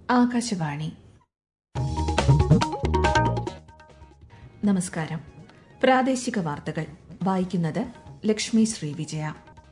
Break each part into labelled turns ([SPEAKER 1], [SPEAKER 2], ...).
[SPEAKER 1] ആകാശവാണി നമസ്കാരം പ്രാദേശിക വാർത്തകൾ വായിക്കുന്നത് ലക്ഷ്മി ശ്രീ വിജയ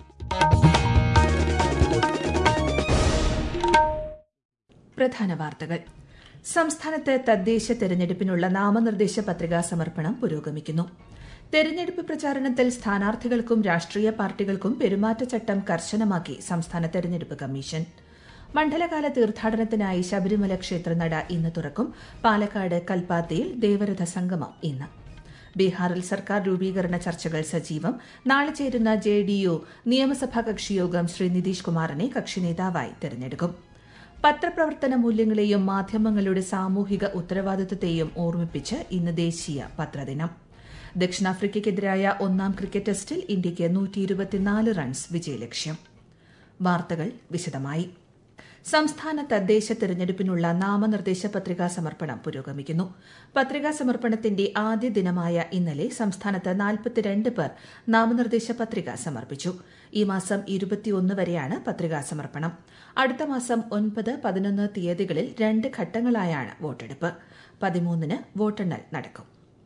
[SPEAKER 1] പ്രധാന വാർത്തകൾ സംസ്ഥാനത്ത് തദ്ദേശ തെരഞ്ഞെടുപ്പിനുള്ള നാമനിർദ്ദേശ പത്രികാ സമർപ്പണം പുരോഗമിക്കുന്നു തെരഞ്ഞെടുപ്പ് പ്രചാരണത്തിൽ സ്ഥാനാർത്ഥികൾക്കും രാഷ്ട്രീയ പാർട്ടികൾക്കും പെരുമാറ്റച്ചട്ടം കർശനമാക്കി സംസ്ഥാന തെരഞ്ഞെടുപ്പ് കമ്മീഷൻ മണ്ഡലകാല തീർത്ഥാടനത്തിനായി ശബരിമല ക്ഷേത്രനട ഇന്ന് തുറക്കും പാലക്കാട് കൽപ്പാത്തിയിൽ ദേവരഥ സംഗമം ഇന്ന് ബീഹാറിൽ സർക്കാർ രൂപീകരണ ചർച്ചകൾ സജീവം നാളെ ചേരുന്ന ജെ ഡി യു നിയമസഭാ കക്ഷിയോഗം ശ്രീ നിതീഷ് കുമാറിനെ കക്ഷി നേതാവായി തെരഞ്ഞെടുക്കും പത്രപ്രവർത്തന മൂല്യങ്ങളെയും മാധ്യമങ്ങളുടെ സാമൂഹിക ഉത്തരവാദിത്വത്തെയും ഓർമ്മിപ്പിച്ച് ഇന്ന് ദേശീയ പത്രദിനം ദക്ഷിണാഫ്രിക്കയ്ക്കെതിരായ ഒന്നാം ക്രിക്കറ്റ് ടെസ്റ്റിൽ ഇന്ത്യയ്ക്ക് നൂറ്റി റൺസ് വിജയലക്ഷ്യം വാർത്തകൾ വിശദമായി സംസ്ഥാന തദ്ദേശ തെരഞ്ഞെടുപ്പിനുള്ള നാമനിർദ്ദേശ പത്രികാ സമർപ്പണം പുരോഗമിക്കുന്നു പത്രികാ സമർപ്പണത്തിന്റെ ആദ്യ ദിനമായ ഇന്നലെ സംസ്ഥാനത്ത് നാൽപ്പത്തിരണ്ട് പേർ നാമനിർദ്ദേശ പത്രിക സമർപ്പിച്ചു ഈ മാസം ഇരുപത്തിയൊന്ന് വരെയാണ് പത്രികാ സമർപ്പണം അടുത്ത മാസം ഒൻപത് പതിനൊന്ന് തീയതികളിൽ രണ്ട് ഘട്ടങ്ങളായാണ് വോട്ടെടുപ്പ് പതിമൂന്നിന് വോട്ടെണ്ണൽ നടക്കും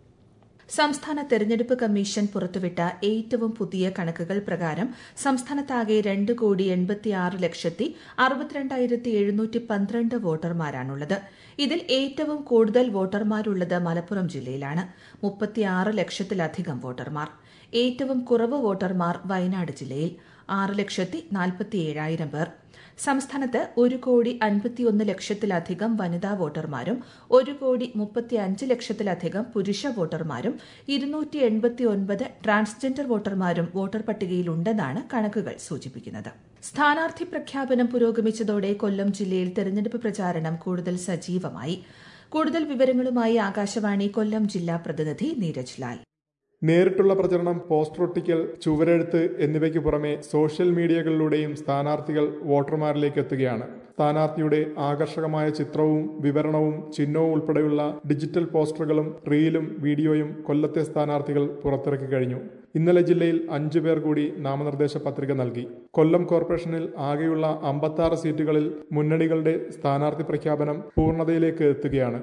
[SPEAKER 1] സംസ്ഥാന തെരഞ്ഞെടുപ്പ് കമ്മീഷൻ പുറത്തുവിട്ട ഏറ്റവും പുതിയ കണക്കുകൾ പ്രകാരം സംസ്ഥാനത്താകെ രണ്ട് കോടി എൺപത്തിയാറ് ലക്ഷത്തി അറുപത്തിരണ്ടായിരത്തി എഴുന്നൂറ്റി പന്ത്രണ്ട് വോട്ടർമാരാണുള്ളത് ഇതിൽ ഏറ്റവും കൂടുതൽ വോട്ടർമാരുള്ളത് മലപ്പുറം ജില്ലയിലാണ് മുപ്പത്തിയാറ് ലക്ഷത്തിലധികം വോട്ടർമാർ ഏറ്റവും കുറവ് വോട്ടർമാർ വയനാട് ജില്ലയിൽ ആറ് ലക്ഷത്തി നാൽപ്പത്തിയേഴായിരം പേർ സംസ്ഥാനത്ത് ഒരു കോടി അൻപത്തിയൊന്ന് ലക്ഷത്തിലധികം വനിതാ വോട്ടർമാരും ഒരു കോടി മുപ്പത്തിയഞ്ച് ലക്ഷത്തിലധികം പുരുഷ വോട്ടർമാരും ഇരുന്നൂറ്റി എൺപത്തിയൊൻപത് ട്രാൻസ്ജെൻഡർ വോട്ടർമാരും വോട്ടർ പട്ടികയിലുണ്ടെന്നാണ് കണക്കുകൾ സൂചിപ്പിക്കുന്നത് സ്ഥാനാർത്ഥി പ്രഖ്യാപനം പുരോഗമിച്ചതോടെ കൊല്ലം ജില്ലയിൽ തെരഞ്ഞെടുപ്പ് പ്രചാരണം കൂടുതൽ സജീവമായി കൂടുതൽ വിവരങ്ങളുമായി ആകാശവാണി കൊല്ലം ജില്ലാ പ്രതിനിധി നീരജ് ലാൽ
[SPEAKER 2] നേരിട്ടുള്ള പ്രചരണം പോസ്റ്റർ ഒട്ടിക്കൽ ചുവരെഴുത്ത് എന്നിവയ്ക്ക് പുറമെ സോഷ്യൽ മീഡിയകളിലൂടെയും സ്ഥാനാർത്ഥികൾ വോട്ടർമാരിലേക്ക് എത്തുകയാണ് സ്ഥാനാർത്ഥിയുടെ ആകർഷകമായ ചിത്രവും വിവരണവും ചിഹ്നവും ഉൾപ്പെടെയുള്ള ഡിജിറ്റൽ പോസ്റ്ററുകളും റീലും വീഡിയോയും കൊല്ലത്തെ സ്ഥാനാർത്ഥികൾ പുറത്തിറക്കി കഴിഞ്ഞു ഇന്നലെ ജില്ലയിൽ അഞ്ചു പേർ കൂടി നാമനിർദ്ദേശ പത്രിക നൽകി കൊല്ലം കോർപ്പറേഷനിൽ ആകെയുള്ള അമ്പത്താറ് സീറ്റുകളിൽ മുന്നണികളുടെ സ്ഥാനാർത്ഥി പ്രഖ്യാപനം പൂർണ്ണതയിലേക്ക് എത്തുകയാണ്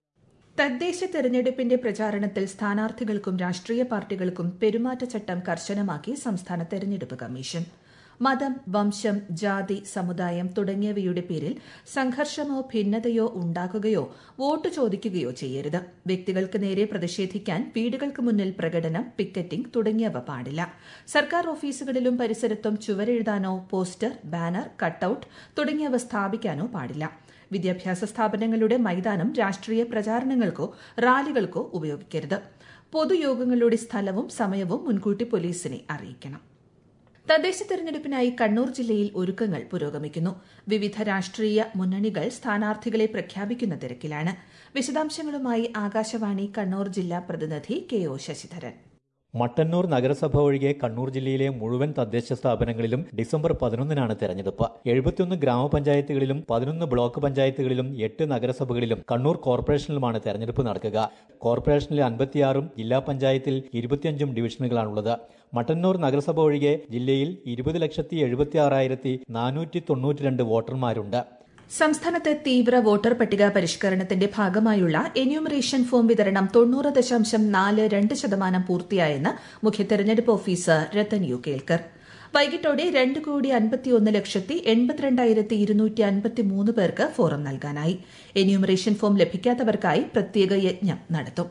[SPEAKER 1] തദ്ദേശ തെരഞ്ഞെടുപ്പിന്റെ പ്രചാരണത്തിൽ സ്ഥാനാർത്ഥികൾക്കും രാഷ്ട്രീയ പാർട്ടികൾക്കും പെരുമാറ്റച്ചട്ടം കർശനമാക്കി സംസ്ഥാന തെരഞ്ഞെടുപ്പ് കമ്മീഷൻ മതം വംശം ജാതി സമുദായം തുടങ്ങിയവയുടെ പേരിൽ സംഘർഷമോ ഭിന്നതയോ ഉണ്ടാക്കുകയോ വോട്ട് ചോദിക്കുകയോ ചെയ്യരുത് വ്യക്തികൾക്ക് നേരെ പ്രതിഷേധിക്കാൻ വീടുകൾക്ക് മുന്നിൽ പ്രകടനം പിക്കറ്റിംഗ് തുടങ്ങിയവ പാടില്ല സർക്കാർ ഓഫീസുകളിലും പരിസരത്തും ചുവരെഴുതാനോ പോസ്റ്റർ ബാനർ കട്ടൌട്ട് തുടങ്ങിയവ സ്ഥാപിക്കാനോ പാടില്ല വിദ്യാഭ്യാസ സ്ഥാപനങ്ങളുടെ മൈതാനം രാഷ്ട്രീയ പ്രചാരണങ്ങൾക്കോ റാലികൾക്കോ ഉപയോഗിക്കരുത് പൊതുയോഗങ്ങളുടെ സ്ഥലവും സമയവും മുൻകൂട്ടി പോലീസിനെ അറിയിക്കണം തദ്ദേശ തെരഞ്ഞെടുപ്പിനായി കണ്ണൂർ ജില്ലയിൽ ഒരുക്കങ്ങൾ പുരോഗമിക്കുന്നു വിവിധ രാഷ്ട്രീയ മുന്നണികൾ സ്ഥാനാർത്ഥികളെ പ്രഖ്യാപിക്കുന്ന തിരക്കിലാണ് വിശദാംശങ്ങളുമായി ആകാശവാണി കണ്ണൂർ ജില്ലാ പ്രതിനിധി കെ ഒ ശശിധരൻ
[SPEAKER 3] മട്ടന്നൂർ നഗരസഭ ഒഴികെ കണ്ണൂർ ജില്ലയിലെ മുഴുവൻ തദ്ദേശ സ്ഥാപനങ്ങളിലും ഡിസംബർ പതിനൊന്നിനാണ് തെരഞ്ഞെടുപ്പ് എഴുപത്തിയൊന്ന് ഗ്രാമപഞ്ചായത്തുകളിലും പതിനൊന്ന് ബ്ലോക്ക് പഞ്ചായത്തുകളിലും എട്ട് നഗരസഭകളിലും കണ്ണൂർ കോർപ്പറേഷനിലുമാണ് തെരഞ്ഞെടുപ്പ് നടക്കുക കോർപ്പറേഷനിൽ അൻപത്തിയാറും ജില്ലാ പഞ്ചായത്തിൽ ഇരുപത്തിയഞ്ചും ഡിവിഷനുകളാണുള്ളത് മട്ടന്നൂർ നഗരസഭ ഒഴികെ ജില്ലയിൽ ഇരുപത് ലക്ഷത്തി എഴുപത്തി ആറായിരത്തി നാനൂറ്റി തൊണ്ണൂറ്റിരണ്ട് വോട്ടർമാരുണ്ട്
[SPEAKER 1] സംസ്ഥാനത്ത് തീവ്ര വോട്ടർ പട്ടിക പരിഷ്കരണത്തിന്റെ ഭാഗമായുള്ള എന്യൂമറേഷൻ ഫോം വിതരണം തൊണ്ണൂറ് ദശാംശം നാല് രണ്ട് ശതമാനം പൂർത്തിയായെന്ന് മുഖ്യ തെരഞ്ഞെടുപ്പ് ഓഫീസർ രത്തൻ യു കേൽക്കർ വൈകിട്ടോടെ രണ്ട് കോടി അൻപത്തിയൊന്ന് ലക്ഷത്തി എൺപത്തിരണ്ടായിരത്തി ഇരുന്നൂറ്റി അൻപത്തിമൂന്ന് പേർക്ക് ഫോറം നൽകാനായി എന്യൂമറേഷൻ ഫോം ലഭിക്കാത്തവർക്കായി പ്രത്യേക യജ്ഞം നടത്തും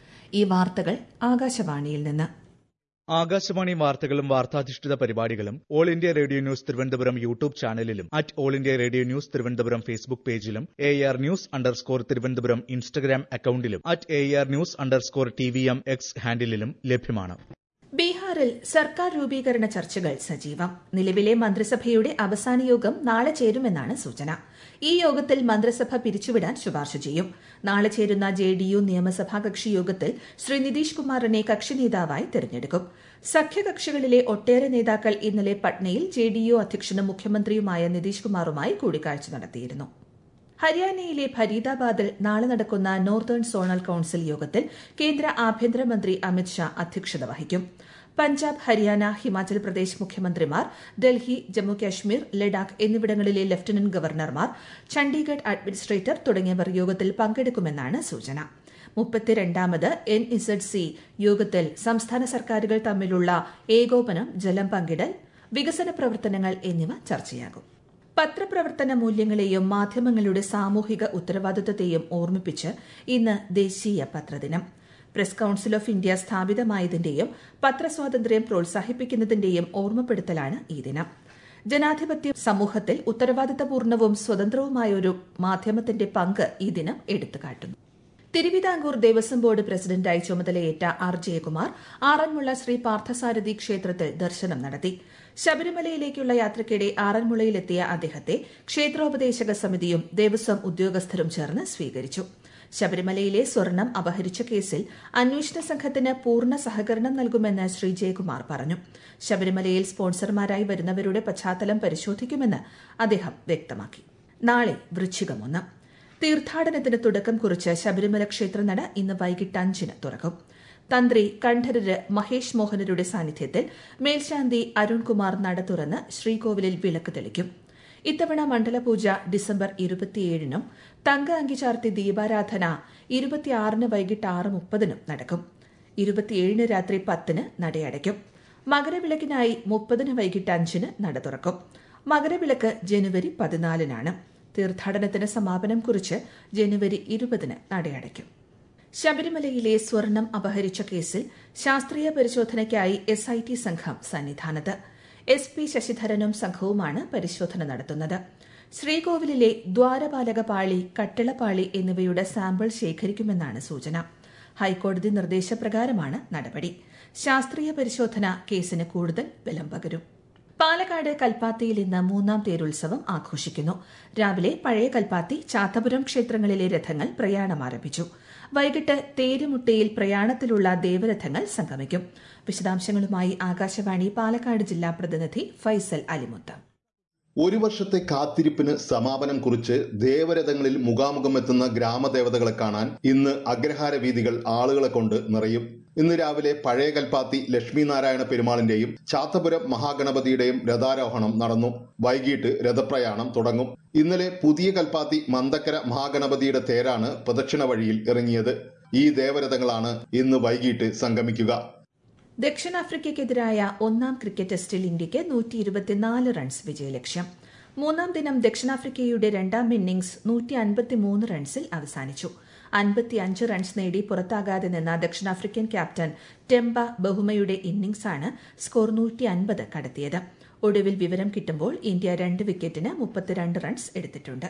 [SPEAKER 1] ഈ വാർത്തകൾ ആകാശവാണിയിൽ നിന്ന്
[SPEAKER 4] ആകാശവാണി വാർത്തകളും വാർത്താധിഷ്ഠിത പരിപാടികളും all India radio news Thiruvananthapuram YouTube ചാനലിലും at all India radio news Thiruvananthapuram Facebook പേജിലും A R news underscore Thiruvananthapuram Instagram അക്കൌണ്ടിലും at A R news underscore T V M X ഹാൻഡിലും ലഭ്യമാണ്
[SPEAKER 1] ബീഹാറിൽ സർക്കാർ രൂപീകരണ ചർച്ചകൾ സജീവം നിലവിലെ മന്ത്രിസഭയുടെ അവസാന യോഗം നാളെ ചേരുമെന്നാണ് സൂചന ഈ യോഗത്തിൽ മന്ത്രിസഭ പിരിച്ചുവിടാൻ ശുപാർശ ചെയ്യും നാളെ ചേരുന്ന ജെ ഡി യു നിയമസഭാ കക്ഷി യോഗത്തിൽ ശ്രീ നിതീഷ് കുമാറിനെ കക്ഷി നേതാവായി തെരഞ്ഞെടുക്കും സഖ്യകക്ഷികളിലെ ഒട്ടേറെ നേതാക്കൾ ഇന്നലെ പട്നയിൽ ജെ ഡി യു അധ്യക്ഷനും മുഖ്യമന്ത്രിയുമായ നിതീഷ് കുമാറുമായി കൂടിക്കാഴ്ച നടത്തിയിരുന്നു ഹരിയാനയിലെ ഫരീദാബാദിൽ നാളെ നടക്കുന്ന നോർത്തേൺ സോണൽ കൌൺസിൽ യോഗത്തിൽ കേന്ദ്ര ആഭ്യന്തരമന്ത്രി അമിത്ഷാ അധ്യക്ഷത വഹിക്കും പഞ്ചാബ് ഹരിയാന ഹിമാചൽ പ്രദേശ് മുഖ്യമന്ത്രിമാർ ഡൽഹി ജമ്മു കാശ്മീർ ലഡാക്ക് എന്നിവിടങ്ങളിലെ ലഫ്റ്റനന്റ് ഗവർണർമാർ ചണ്ഡീഗഡ് അഡ്മിനിസ്ട്രേറ്റർ തുടങ്ങിയവർ യോഗത്തിൽ പങ്കെടുക്കുമെന്നാണ് സൂചന മുപ്പത്തിരണ്ടാമത് എൻ ഇസഡ് സി യോഗത്തിൽ സംസ്ഥാന സർക്കാരുകൾ തമ്മിലുള്ള ഏകോപനം ജലം പങ്കിടൽ വികസന പ്രവർത്തനങ്ങൾ എന്നിവ ചർച്ചയാകും പത്രപ്രവർത്തന മൂല്യങ്ങളെയും മാധ്യമങ്ങളുടെ സാമൂഹിക ഉത്തരവാദിത്തത്തെയും ഓർമ്മിപ്പിച്ച് ഇന്ന് ദേശീയ പത്രദിനം പ്രസ് കൌൺസിൽ ഓഫ് ഇന്ത്യ സ്ഥാപിതമായതിന്റെയും പത്രസ്വാതന്ത്ര്യം പ്രോത്സാഹിപ്പിക്കുന്നതിന്റെയും ഓർമ്മപ്പെടുത്തലാണ് ഈ ദിനം ജനാധിപത്യ സമൂഹത്തിൽ ഉത്തരവാദിത്തപൂർണവും സ്വതന്ത്രവുമായ ഒരു മാധ്യമത്തിന്റെ പങ്ക് ഈ ദിനം എടുത്തുകാട്ടുന്നു തിരുവിതാംകൂർ ദേവസ്വം ബോർഡ് പ്രസിഡന്റായി ചുമതലയേറ്റ ആർ ജയകുമാർ ആറന്മുള ശ്രീ പാർത്ഥസാരഥി ക്ഷേത്രത്തിൽ ദർശനം നടത്തി ശബരിമലയിലേക്കുള്ള യാത്രയ്ക്കിടെ ആറന്മുളയിലെത്തിയ അദ്ദേഹത്തെ ക്ഷേത്രോപദേശക സമിതിയും ദേവസ്വം ഉദ്യോഗസ്ഥരും ചേർന്ന് സ്വീകരിച്ചു ശബരിമലയിലെ സ്വർണം അപഹരിച്ച കേസിൽ അന്വേഷണ സംഘത്തിന് പൂർണ്ണ സഹകരണം നൽകുമെന്ന് ശ്രീ ജയകുമാർ പറഞ്ഞു ശബരിമലയിൽ സ്പോൺസർമാരായി വരുന്നവരുടെ പശ്ചാത്തലം പരിശോധിക്കുമെന്ന് അദ്ദേഹം വ്യക്തമാക്കി നാളെ വൃശ്ചികമൊന്ന് തീർത്ഥാടനത്തിന് തുടക്കം കുറിച്ച് ശബരിമല ക്ഷേത്രനട ഇന്ന് വൈകിട്ട് അഞ്ചിന് തുറക്കും തന്ത്രി കണ്ഠരര് മഹേഷ് മോഹനരുടെ സാന്നിധ്യത്തിൽ മേൽശാന്തി അരുൺകുമാർ നട തുറന്ന് ശ്രീകോവിലിൽ വിളക്ക് തെളിക്കും ഇത്തവണ മണ്ഡലപൂജ ഡിസംബർ ഇരുപത്തിയേഴിനും തങ്ക അങ്കിചാർത്തി ദീപാരാധന ഇരുപത്തിയാറിന് വൈകിട്ട് ആറ് മുപ്പതിനും നടക്കും ഇരുപത്തിയേഴിന് രാത്രി പത്തിന് നടയടയ്ക്കും മകരവിളക്കിനായി മുപ്പതിന് വൈകിട്ട് അഞ്ചിന് നട തുറക്കും മകരവിളക്ക് ജനുവരി പതിനാലിനാണ് തീർത്ഥാടനത്തിന് സമാപനം കുറിച്ച് ജനുവരി ഇരുപതിന് നടയടയ്ക്കും ശബരിമലയിലെ സ്വർണം അപഹരിച്ച കേസിൽ ശാസ്ത്രീയ പരിശോധനയ്ക്കായി എസ് ഐ ടി സംഘം സന്നിധാനത്ത് എസ് പി ശശിധരനും സംഘവുമാണ് പരിശോധന നടത്തുന്നത് ശ്രീകോവിലിലെ ദ്വാരപാലക പാളി കട്ടിളപ്പാളി എന്നിവയുടെ സാമ്പിൾ ശേഖരിക്കുമെന്നാണ് സൂചന ഹൈക്കോടതി നിർദ്ദേശപ്രകാരമാണ് നടപടി ശാസ്ത്രീയ പരിശോധന കേസിന് കൂടുതൽ ബലം പകരും പാലക്കാട് കൽപ്പാത്തിയിൽ ഇന്ന് മൂന്നാം തേരുത്സവം ആഘോഷിക്കുന്നു രാവിലെ പഴയ കൽപ്പാത്തി ചാത്തപുരം ക്ഷേത്രങ്ങളിലെ രഥങ്ങൾ പ്രയാണം ആരംഭിച്ചു വൈകിട്ട് തേരുമുട്ടയിൽ പ്രയാണത്തിലുള്ള ദേവരഥങ്ങൾ സംഗമിക്കും വിശദാംശങ്ങളുമായി ആകാശവാണി പാലക്കാട് ജില്ലാ പ്രതിനിധി ഫൈസൽ അലിമുത്ത്
[SPEAKER 5] ഒരു വർഷത്തെ കാത്തിരിപ്പിന് സമാപനം കുറിച്ച് ദേവരഥങ്ങളിൽ മുഖാമുഖം എത്തുന്ന ഗ്രാമദേവതകളെ കാണാൻ ഇന്ന് അഗ്രഹാര വീതികൾ ആളുകളെ കൊണ്ട് നിറയും ഇന്ന് രാവിലെ പഴയ കൽപ്പാത്തി ലക്ഷ്മി നാരായണ പെരുമാളിന്റെയും ചാത്തപുരം മഹാഗണപതിയുടെയും രഥാരോഹണം നടന്നു വൈകിട്ട് രഥപ്രയാണം തുടങ്ങും ഇന്നലെ പുതിയ കൽപ്പാത്തി മന്ദക്കര മഹാഗണപതിയുടെ തേരാണ് പ്രദക്ഷിണ വഴിയിൽ ഇറങ്ങിയത് ഈ ദേവരഥങ്ങളാണ് ഇന്ന് വൈകിട്ട് സംഗമിക്കുക
[SPEAKER 1] ദക്ഷിണാഫ്രിക്കയ്ക്കെതിരായ ഒന്നാം ക്രിക്കറ്റ് ടെസ്റ്റിൽ ഇന്ത്യയ്ക്ക് നൂറ്റി ഇരുപത്തിനാല് റൺസ് വിജയലക്ഷ്യം മൂന്നാം ദിനം ദക്ഷിണാഫ്രിക്കയുടെ രണ്ടാം ഇന്നിംഗ്സ് നൂറ്റി അൻപത്തിമൂന്ന് റൺസിൽ അവസാനിച്ചു അൻപത്തിയഞ്ച് റൺസ് നേടി പുറത്താകാതെ നിന്ന ദക്ഷിണാഫ്രിക്കൻ ക്യാപ്റ്റൻ ടെംബ ബഹുമയുടെ ഇന്നിംഗ്സാണ് സ്കോർ നൂറ്റി അൻപത് കടത്തിയത് ഒടുവിൽ വിവരം കിട്ടുമ്പോൾ ഇന്ത്യ രണ്ട് വിക്കറ്റിന് മുപ്പത്തിരണ്ട് റൺസ് എടുത്തിട്ടുണ്ട്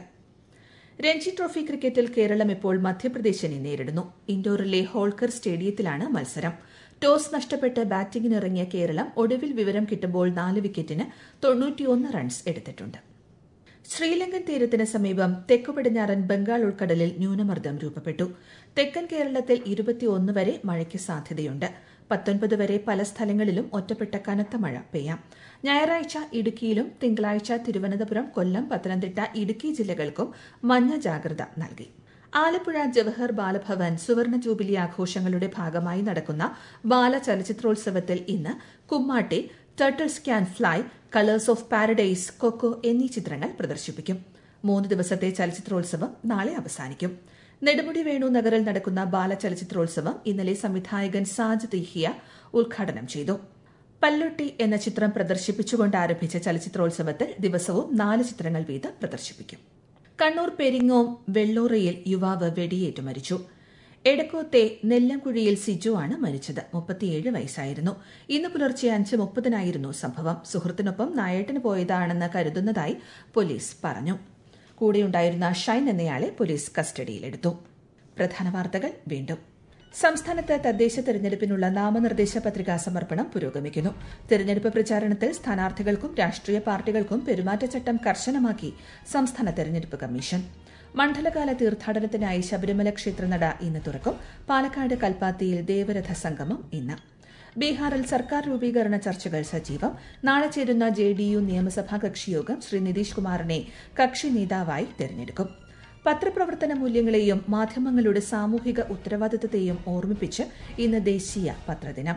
[SPEAKER 1] രഞ്ജി ട്രോഫി ക്രിക്കറ്റിൽ കേരളം ഇപ്പോൾ മധ്യപ്രദേശിനെ നേരിടുന്നു ഇൻഡോറിലെ ഹോൾക്കർ സ്റ്റേഡിയത്തിലാണ് മത്സരം ടോസ് നഷ്ടപ്പെട്ട് ബാറ്റിംഗിനിറങ്ങിയ കേരളം ഒടുവിൽ വിവരം കിട്ടുമ്പോൾ നാല് വിക്കറ്റിന് തൊണ്ണൂറ്റിയൊന്ന് റൺസ് എടുത്തിട്ടുണ്ട് ശ്രീലങ്കൻ തീരത്തിന് സമീപം തെക്കു പടിഞ്ഞാറൻ ബംഗാൾ ഉൾക്കടലിൽ ന്യൂനമർദ്ദം രൂപപ്പെട്ടു തെക്കൻ കേരളത്തിൽ ഇരുപത്തിയൊന്ന് വരെ മഴയ്ക്ക് സാധ്യതയുണ്ട് പത്തൊൻപത് വരെ പല സ്ഥലങ്ങളിലും ഒറ്റപ്പെട്ട കനത്ത മഴ പെയ്യാം ഞായറാഴ്ച ഇടുക്കിയിലും തിങ്കളാഴ്ച തിരുവനന്തപുരം കൊല്ലം പത്തനംതിട്ട ഇടുക്കി ജില്ലകൾക്കും മഞ്ഞ ജാഗ്രത നൽകി ആലപ്പുഴ ജവഹർ ബാലഭവൻ സുവർണ ജൂബിലി ആഘോഷങ്ങളുടെ ഭാഗമായി നടക്കുന്ന ബാല ചലച്ചിത്രോത്സവത്തിൽ ഇന്ന് Kummatty turtles can fly colours of paradise Coco എന്നീ ചിത്രങ്ങൾ പ്രദർശിപ്പിക്കും മൂന്ന് ദിവസത്തെ ചലച്ചിത്രോത്സവം നാളെ അവസാനിക്കും നെടുമുടി വേണു നഗറിൽ നടക്കുന്ന ബാല ചലച്ചിത്രോത്സവം ഇന്നലെ സംവിധായകൻ സാജ് തീഹിയ ഉദ്ഘാടനം ചെയ്തു പല്ലൊട്ടി എന്ന ചിത്രം പ്രദർശിപ്പിച്ചുകൊണ്ട് ആരംഭിച്ച ചലച്ചിത്രോത്സവത്തിൽ ദിവസവും നാല് ചിത്രങ്ങൾ വീതം പ്രദർശിപ്പിക്കും കണ്ണൂർ പെരിങ്ങോം വെള്ളൂറയിൽ യുവാവ് വെടിയേറ്റ് മരിച്ചു എടക്കോത്തെ നെല്ലംകുഴിയിൽ സിജു ആണ് മരിച്ചത് മുപ്പത്തിയേഴ് വയസ്സായിരുന്നു ഇന്ന് പുലർച്ചെ അഞ്ച് മുപ്പതിനായിരുന്നു സംഭവം സുഹൃത്തിനൊപ്പം നായേട്ടിന് പോയതാണെന്ന് കരുതുന്നതായി പോലീസ് പറഞ്ഞു കൂടെയുണ്ടായിരുന്ന ഷൈൻ എന്നയാളെ പോലീസ് കസ്റ്റഡിയിലെടുത്തു പ്രധാന വാർത്തകൾ വീണ്ടും സംസ്ഥാനത്ത് തദ്ദേശ തെരഞ്ഞെടുപ്പിനുള്ള നാമനിർദ്ദേശ പത്രികാ സമർപ്പണം പുരോഗമിക്കുന്നു തെരഞ്ഞെടുപ്പ് പ്രചാരണത്തിൽ സ്ഥാനാർത്ഥികൾക്കും രാഷ്ട്രീയ പാർട്ടികൾക്കും പെരുമാറ്റച്ചട്ടം കർശനമാക്കി സംസ്ഥാന തെരഞ്ഞെടുപ്പ് കമ്മീഷൻ മണ്ഡലകാല തീർത്ഥാടനത്തിനായി ശബരിമല ക്ഷേത്രനട ഇന്ന് തുറക്കും പാലക്കാട് കൽപ്പാത്തിയിൽ ദേവരഥ സംഗമം ഇന്ന് ബീഹാറിൽ സർക്കാർ രൂപീകരണ ചർച്ചകൾ സജീവം നാളെ ചേരുന്ന ജെ ഡി യു നിയമസഭാ കക്ഷിയോഗം ശ്രീ നിതീഷ് കുമാറിനെ കക്ഷി നേതാവായി തെരഞ്ഞെടുക്കും പത്രപ്രവർത്തന മൂല്യങ്ങളെയും മാധ്യമങ്ങളുടെ സാമൂഹിക ഉത്തരവാദിത്തത്തെയും ഓർമ്മിപ്പിച്ച് ഇന്ന് ദേശീയ പത്രദിനം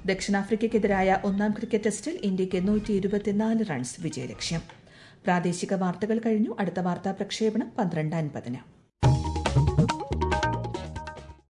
[SPEAKER 1] ദക്ഷിണാഫ്രിക്കയ്ക്കെതിരായ ഒന്നാം ക്രിക്കറ്റ് ടെസ്റ്റിൽ ഇന്ത്യയ്ക്ക് നൂറ്റി ഇരുപത്തിനാല് റൺസ് വിജയലക്ഷ്യം പ്രാദേശിക വാർത്തകൾ കഴിഞ്ഞു അടുത്ത വാർത്താ പ്രക്ഷേപണം പന്ത്രണ്ട് അൻപതിന്